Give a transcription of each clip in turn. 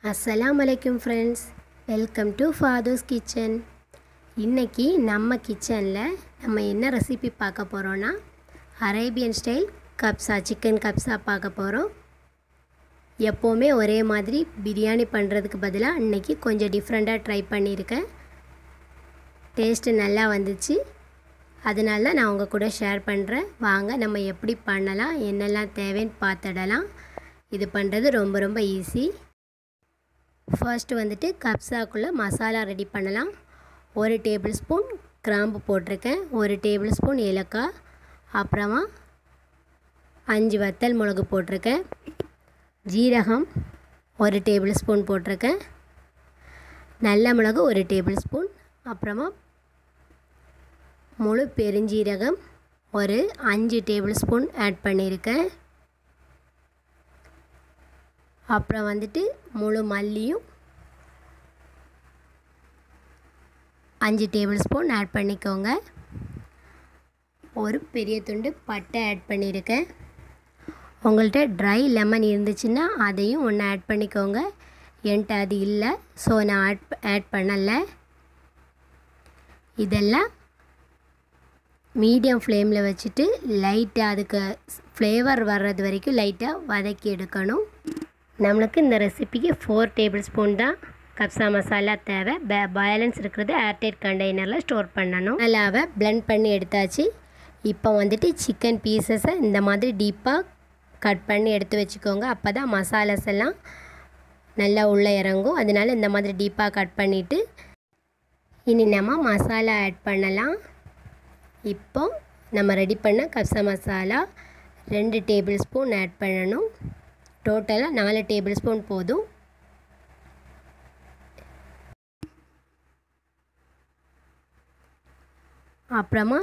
அஸ்ஸலாம் வலைக்கும் friends welcome to Father's kitchen இன்றைக்கி நம்ம கிச்சனில் நம்ம என்ன ரெசிபி பார்க்க போகிறோன்னா அரேபியன் ஸ்டைல் கப்ஸா சிக்கன் கப்ஸா பார்க்க போகிறோம் எப்போவுமே ஒரே மாதிரி பிரியாணி பண்ணுறதுக்கு பதிலாக இன்றைக்கி கொஞ்சம் டிஃப்ரெண்ட்டாக ட்ரை பண்ணியிருக்கேன் டேஸ்ட்டு நல்லா வந்துச்சு அதனால தான் நான் உங்கள் கூட ஷேர் பண்ணுறேன் வாங்க நம்ம எப்படி பண்ணலாம் என்னெல்லாம் தேவைன்னு பார்த்துடலாம் இது பண்ணுறது ரொம்ப ரொம்ப ஈஸி ஃபர்ஸ்ட்டு வந்துட்டு கப்ஸாக்குள்ளே மசாலா ரெடி பண்ணலாம் ஒரு டேபிள் ஸ்பூன் கிராம்பு போட்டிருக்கேன் ஒரு டேபிள் ஸ்பூன் ஏலக்காய் அப்புறமா அஞ்சு வத்தல் மிளகு போட்டிருக்கேன் ஜீரகம் ஒரு டேபிள் ஸ்பூன் போட்டிருக்கேன் நல்ல மிளகு ஒரு டேபிள் ஸ்பூன் அப்புறமா முழு பெருஞ்சீரகம் ஒரு அஞ்சு டேபிள் ஸ்பூன் ஆட் பண்ணியிருக்கேன் அப்புறம் வந்துட்டு முழு மல்லியும் அஞ்சு டேபிள் ஸ்பூன் ஆட் பண்ணிக்கோங்க ஒரு பெரிய துண்டு பட்டை ஆட் பண்ணியிருக்கேன் உங்கள்கிட்ட ட்ரை லெமன் இருந்துச்சுன்னா அதையும் ஒன்று ஆட் பண்ணிக்கோங்க என்கிட்ட அது இல்லை ஸோ நான் ஆட் ஆட் பண்ணலை இதெல்லாம் மீடியம் ஃப்ளேமில் வச்சுட்டு லைட்டாக அதுக்கு ஃப்ளேவர் வர்றது வரைக்கும் லைட்டாக வதக்கி எடுக்கணும் நம்மளுக்கு இந்த ரெசிபிக்கு ஃபோர் டேபிள் ஸ்பூன் தான் கப்ஸா மசாலா தேவை பே பேலன்ஸ் இருக்கிறது ஏர்டைட் கண்டெய்னரில் ஸ்டோர் பண்ணணும் நல்லாவை பிளெண்ட் பண்ணி எடுத்தாச்சு இப்போ வந்துட்டு சிக்கன் பீசஸை இந்த மாதிரி டீப்பாக கட் பண்ணி எடுத்து வச்சுக்கோங்க அப்போ தான் மசாலாஸ் எல்லாம் நல்லா உள்ளே இறங்கும் அதனால இந்த மாதிரி டீப்பாக கட் பண்ணிவிட்டு இனி நம்ம மசாலா ஆட் பண்ணலாம் இப்போ நம்ம ரெடி பண்ண கப்சா மசாலா ரெண்டு டேபிள் ஸ்பூன் ஆட் பண்ணணும் டோட்டலாக நாலு டேபிள் ஸ்பூன் போதும் அப்புறமா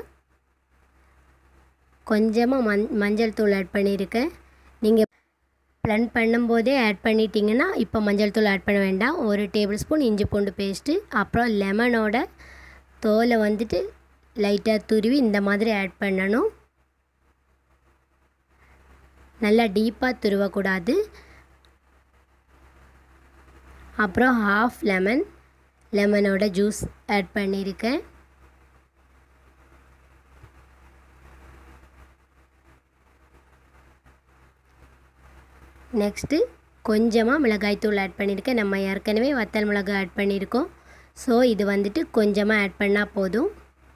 கொஞ்சமாக மஞ் மஞ்சள் தூள் ஆட் பண்ணியிருக்கேன் நீங்கள் பிளண்ட் பண்ணும்போதே ஆட் பண்ணிட்டீங்கன்னா இப்போ மஞ்சள் தூள் ஆட் பண்ண வேண்டாம் ஒரு டேபிள் ஸ்பூன் இஞ்சி பூண்டு பேஸ்ட்டு அப்புறம் லெமனோட தோலை வந்துட்டு லைட்டாக துருவி இந்த மாதிரி ஆட் பண்ணணும் நல்லா டீப்பாக துருவக்கூடாது அப்புறம் ஹாஃப் லெமன் லெமனோட ஜூஸ் ஆட் பண்ணியிருக்கேன் நெக்ஸ்ட்டு கொஞ்சமாக மிளகாய்த்தூள் ஆட் பண்ணியிருக்கேன் நம்ம ஏற்கனவே வத்தல் மிளகாய் ஆட் பண்ணியிருக்கோம் ஸோ இது வந்துட்டு கொஞ்சமாக ஆட் பண்ணால் போதும்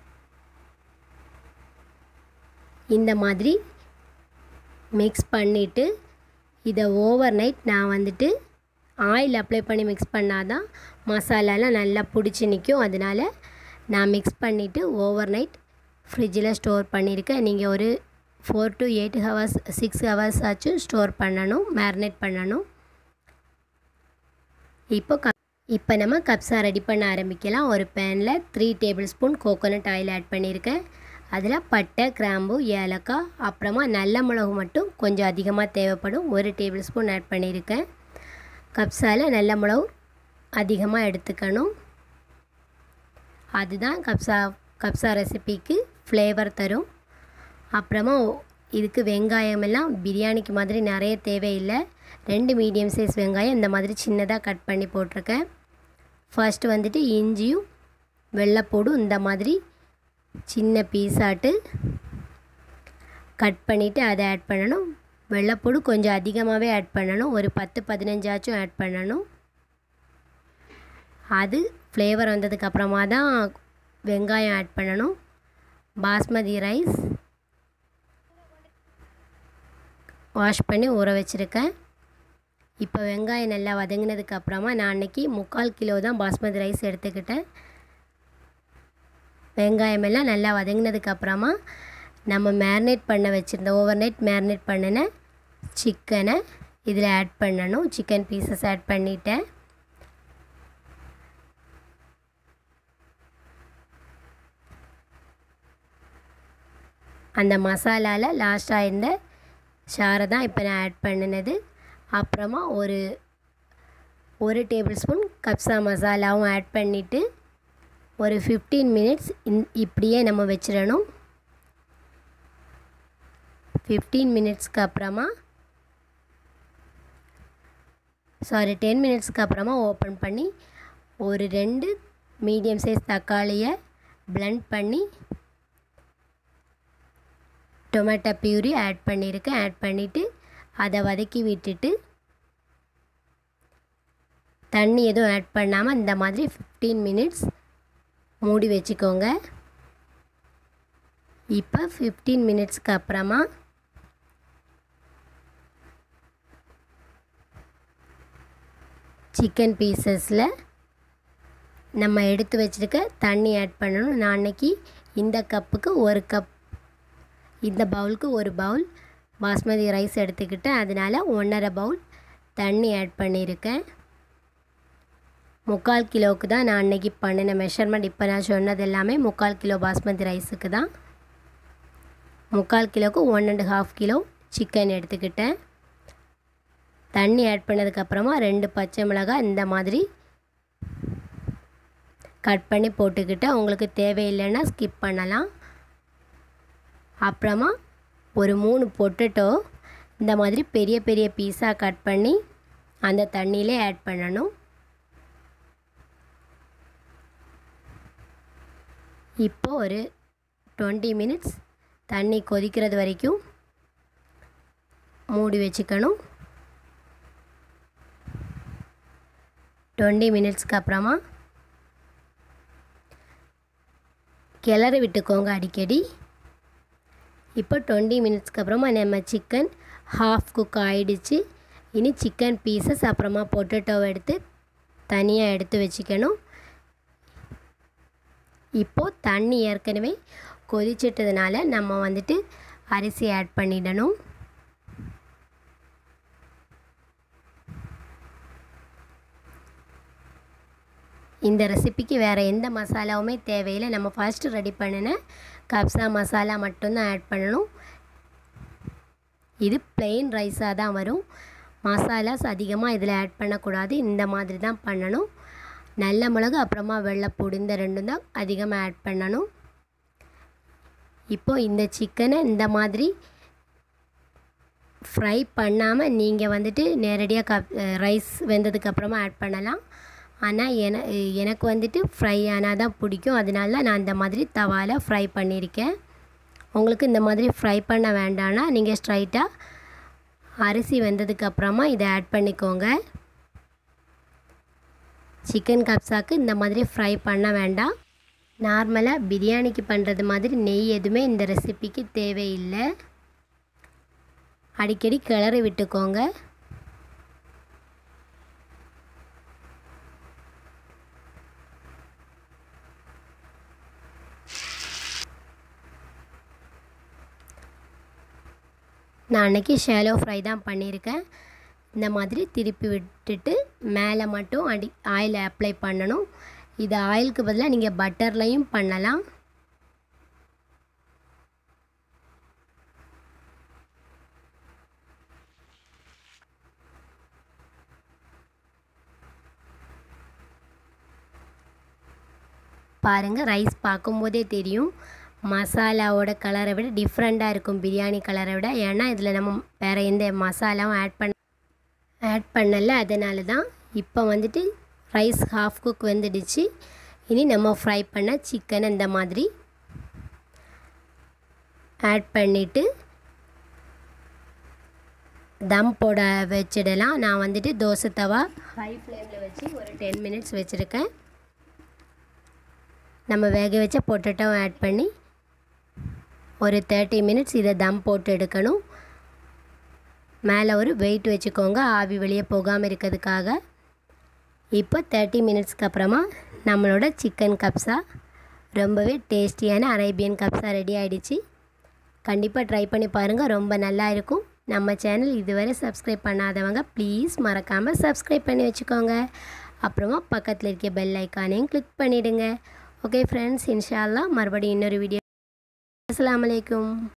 இந்த மாதிரி மிக்ஸ் பண்ணிவிட்டு இதை ஓவர் நைட் நான் வந்துட்டு ஆயில் அப்ளை பண்ணி மிக்ஸ் பண்ணால் தான் மசாலாலாம் நல்லா பிடிச்சி நிற்கும் அதனால் நான் மிக்ஸ் பண்ணிவிட்டு ஓவர் நைட் ஃப்ரிட்ஜில் ஸ்டோர் பண்ணியிருக்கேன் நீங்கள் ஒரு four to eight hours six hours ஆச்சும் ஸ்டோர் பண்ணணும் மேரினேட் பண்ணணும் இப்போ க இப்போ நம்ம கப்ஸா ரெடி பண்ண ஆரம்பிக்கலாம் ஒரு பேனில் three tablespoon coconut oil add பண்ணியிருக்கேன் அதில் பட்டை கிராம்பு ஏலக்காய் அப்புறமா நல்ல மிளகு மட்டும் கொஞ்சம் அதிகமாக தேவைப்படும் ஒரு டேபிள் ஸ்பூன் ஆட் பண்ணியிருக்கேன் கப்ஸாவில் நல்ல மிளகு அதிகமாக எடுத்துக்கணும் அதுதான் கப்ஸா கப்ஸா ரெசிபிக்கு ஃப்ளேவர் தரும் அப்புறமா இதுக்கு வெங்காயம் எல்லாம் பிரியாணிக்கு மாதிரி நிறைய தேவையில்லை ரெண்டு மீடியம் சைஸ் வெங்காயம் இந்த மாதிரி சின்னதாக கட் பண்ணி போட்டிருக்கேன் ஃபர்ஸ்ட்டு வந்துட்டு இஞ்சியும் வெள்ளைப்பூடும் இந்த மாதிரி சின்ன பீஸாட்டு கட் பண்ணிவிட்டு அதை ஆட் பண்ணணும் வெள்ளைப்பூடு கொஞ்சம் அதிகமாகவே ஆட் பண்ணணும் ஒரு பத்து பதினஞ்சாச்சும் ஆட் பண்ணணும் அது ஃப்ளேவர் வந்ததுக்கப்புறமா தான் வெங்காயம் ஆட் பண்ணணும் பாஸ்மதி ரைஸ் வாஷ் பண்ணி ஊற வச்சுருக்கேன் இப்போ வெங்காயம் நல்லா வதங்கினதுக்கு அப்புறமா நான் அன்றைக்கி முக்கால் கிலோ தான் பாஸ்மதி ரைஸ் எடுத்துக்கிட்டேன் வெங்காயம் எல்லாம் நல்லா வதங்கினதுக்கு அப்புறமா நம்ம மேரினேட் பண்ண வச்சுருந்த ஓவர் நைட் மேரினேட் பண்ணின சிக்கனை இதில் ஆட் பண்ணணும் சிக்கன் பீசஸ் ஆட் பண்ணிட்டேன் அந்த மசாலாவில் லாஸ்ட்டாக இருந்த ஷாரை தான் இப்போ நான் ஆட் பண்ணினது அப்புறமா ஒரு ஒரு டேபிள் ஸ்பூன் கப்ஸா மசாலாவும் ஆட் பண்ணிவிட்டு ஒரு ஃபிஃப்டீன் மினிட்ஸ் இந் இப்படியே நம்ம வச்சிடணும் ஃபிஃப்டீன் மினிட்ஸ்க்கு அப்புறமா சாரி டென் மினிட்ஸ்க்கு அப்புறமா ஓப்பன் பண்ணி ஒரு ரெண்டு மீடியம் சைஸ் தக்காளியை blend பண்ணி டொமேட்டோ பியூரி ஆட் பண்ணியிருக்கேன் ஆட் பண்ணிவிட்டு அதை வதக்கி விட்டுட்டு தண்ணி எதுவும் ஆட் பண்ணாமல் இந்த மாதிரி ஃபிஃப்டீன் மினிட்ஸ் மூடி வச்சுக்கோங்க இப்போ ஃபிஃப்டீன் மினிட்ஸ்க்கு அப்புறமா சிக்கன் பீசஸில் நம்ம எடுத்து வச்சுருக்க தண்ணி ஆட் பண்ணணும் நான் அன்னைக்கு இந்த கப்புக்கு ஒரு கப் இந்த பவுலுக்கு ஒரு பவுல் பாஸ்மதி ரைஸ் எடுத்துக்கிட்டேன் அதனால் ஒன்றரை பவுல் தண்ணி ஆட் பண்ணியிருக்கேன் முக்கால் கிலோவுக்கு தான் நான் அன்னைக்கு பண்ணின மெஷர்மெண்ட் இப்போ நான் சொன்னது எல்லாமே முக்கால் கிலோ பாஸ்மதி ரைஸுக்கு தான் முக்கால் கிலோவுக்கு one and half kilo chicken எடுத்துக்கிட்டேன் தண்ணி ஆட் பண்ணதுக்கப்புறமா ரெண்டு பச்சை மிளகாய் இந்த மாதிரி கட் பண்ணி போட்டுக்கிட்டு உங்களுக்கு தேவையில்லைன்னா ஸ்கிப் பண்ணலாம் அப்புறமா ஒரு மூணு பொட்டேட்டோ இந்த மாதிரி பெரிய பெரிய பீஸாக கட் பண்ணி அந்த தண்ணியிலே ஆட் பண்ணணும் இப்போ ஒரு டுவெண்ட்டி மினிட்ஸ் தண்ணி கொதிக்கிறது வரைக்கும் மூடி வச்சுக்கணும் டுவெண்ட்டி மினிட்ஸ்க்கு அப்புறமா கிளறி விட்டுக்கோங்க அடிக்கடி இப்போ டுவெண்ட்டி மினிட்ஸ்க்கு அப்புறமா நம்ம சிக்கன் ஹாஃப் குக் ஆகிடுச்சு இனி சிக்கன் பீசஸ் அப்புறமா பொட்டேட்டோவை எடுத்து தனியாக எடுத்து வச்சுக்கணும் இப்போது தண்ணி ஏற்கனவே கொதிச்சிட்டதுனால நம்ம வந்துட்டு அரிசி ஆட் பண்ணிடணும் இந்த ரெசிபிக்கு வேறு எந்த மசாலாவுமே தேவையில்லை நம்ம ஃபஸ்ட்டு ரெடி பண்ணின கப்ஸா மசாலா மட்டும்தான் ஆட் பண்ணணும் இது பிளெயின் ரைஸாக தான் வரும் மசாலாஸ் அதிகமாக இதில் ஆட் பண்ணக்கூடாது இந்த மாதிரி தான் பண்ணணும் நல்ல மிளகு அப்புறமா வெள்ளைப்பூடு இந்த ரெண்டும் தான் அதிகமாக ஆட் பண்ணணும் இப்போது இந்த சிக்கனை இந்த மாதிரி ஃப்ரை பண்ணாமல் நீங்கள் வந்துட்டு நேரடியாக கப் ரைஸ் வெந்ததுக்கப்புறமா ஆட் பண்ணலாம் ஆனால் என எனக்கு வந்துட்டு ஃப்ரை ஆனால் தான் பிடிக்கும் அதனால நான் இந்த மாதிரி தவாவில் ஃப்ரை பண்ணியிருக்கேன் உங்களுக்கு இந்த மாதிரி ஃப்ரை பண்ண வேண்டாம்னா நீங்கள் ஸ்ட்ரைட்டாக அரிசி வெந்ததுக்கப்புறமா இதை ஆட் பண்ணிக்கோங்க சிக்கன் கப்ஸாக்கு இந்த மாதிரி ஃப்ரை பண்ண வேண்டாம் நார்மலாக பிரியாணிக்கு பண்ணுறது மாதிரி நெய் எதுவுமே இந்த ரெசிபிக்கு தேவையில்லை அடிக்கடி கிளறி விட்டுக்கோங்க நான் அன்றைக்கி ஷேலோ ஃப்ரை தான் பண்ணியிருக்கேன் இந்த மாதிரி திருப்பி விட்டுட்டு மேலே மட்டும் அடி ஆயில் அப்ளை பண்ணணும் இது ஆயிலுக்கு பதிலாக நீங்கள் பட்டர்லையும் பண்ணலாம் பாருங்கள் ரைஸ் பார்க்கும்போதே தெரியும் மசாலாவோட கலரை விட டிஃப்ரெண்ட்டாக இருக்கும் பிரியாணி கலரை விட ஏன்னா இதில் நம்ம வேறு எந்த மசாலாவும் ஆட் பண்ண ஆட் பண்ணலை அதனால தான் இப்போ வந்துட்டு ரைஸ் ஹாஃப் குக் வந்துடுச்சு இனி நம்ம ஃப்ரை பண்ண சிக்கன் இந்த மாதிரி ஆட் பண்ணிவிட்டு தம் போட வச்சிடலாம் நான் வந்துட்டு தோசை தவா ஹை ஃப்ளேமில் வச்சு ஒரு டென் மினிட்ஸ் வச்சுருக்கேன் நம்ம வேக வச்ச பொட்டேட்டோவும் ஆட் பண்ணி ஒரு தேர்ட்டி மினிட்ஸ் இதை தம் போட்டு எடுக்கணும் மேலே ஒரு வெயிட் வச்சுக்கோங்க ஆவி வெளியே போகாமல் இருக்கிறதுக்காக இப்போ தேர்ட்டி மினிட்ஸ்க்கு அப்புறமா நம்மளோட சிக்கன் கப்ஸா ரொம்பவே டேஸ்டியான அரேபியன் கப்ஸா ரெடி ஆகிடுச்சு கண்டிப்பாக ட்ரை பண்ணி பாருங்கள் ரொம்ப நல்லா இருக்கும் நம்ம சேனல் இதுவரை சப்ஸ்கிரைப் பண்ணாதவங்க ப்ளீஸ் மறக்காமல் சப்ஸ்கிரைப் பண்ணி வச்சுக்கோங்க அப்புறமா பக்கத்தில் இருக்க பெல் ஐக்கானையும் கிளிக் பண்ணிவிடுங்க ஓகே ஃப்ரெண்ட்ஸ் இன்ஷா அல்லாஹ் மறுபடியும் இன்னொரு வீடியோ அஸ்ஸலாமு அலைக்கும்